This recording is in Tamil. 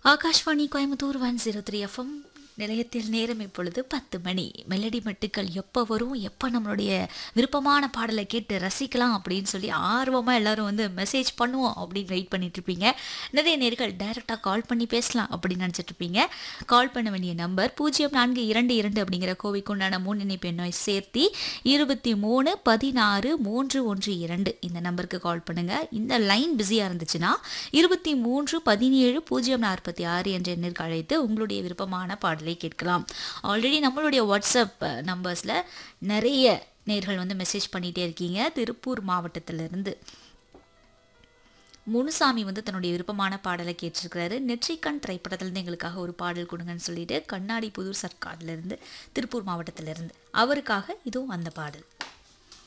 Akashvani Coimbatore one zero three FM நிலையத்தில் நேரம் இப்பொழுது பத்து மணி மெலடி மெட்டுக்கள் எப்போ வரும் எப்போ நம்மளுடைய விருப்பமான பாடலை கேட்டு ரசிக்கலாம் அப்படின்னு சொல்லி ஆர்வமாக எல்லாரும் வந்து மெசேஜ் பண்ணுவோம் அப்படின்னு வெயிட் பண்ணிட்டு இருப்பீங்க நிறைய நேர்கள் டைரெக்டாக கால் பண்ணி பேசலாம் அப்படின்னு நினச்சிட்டு இருப்பீங்க கால் பண்ண வேண்டிய நம்பர் பூஜ்ஜியம் நான்கு இரண்டு இரண்டு அப்படிங்கிற கோவிக்கு உண்டான மூணு இணைப்பு எண்ணை சேர்த்தி இருபத்தி மூணு பதினாறு மூன்று ஒன்று இரண்டு இந்த நம்பருக்கு கால் பண்ணுங்க இந்த லைன் பிஸியாக இருந்துச்சுன்னா இருபத்தி மூன்று பதினேழு பூஜ்ஜியம் நாற்பத்தி ஆறு என்ற எண்ணிற்கு அழைத்து உங்களுடைய விருப்பமான பாடலை கேட்கலாம் ஆல்ரெடி நம்மளுடைய வாட்ஸ்அப் நம்பர்ஸில் நிறைய நேர்கள் வந்து மெசேஜ் பண்ணிகிட்டே இருக்கீங்க திருப்பூர் மாவட்டத்திலிருந்து முனுசாமி வந்து தன்னுடைய விருப்பமான பாடலை கேட்டிருக்கிறாரு நெற்றிக்கண் திரைப்படத்திலிருந்து எங்களுக்காக ஒரு பாடல் கொடுங்கன்னு சொல்லிட்டு கண்ணாடி புதூர் சர்க்கார்லேருந்து திருப்பூர் மாவட்டத்திலிருந்து அவருக்காக இதுவும் அந்த பாடல்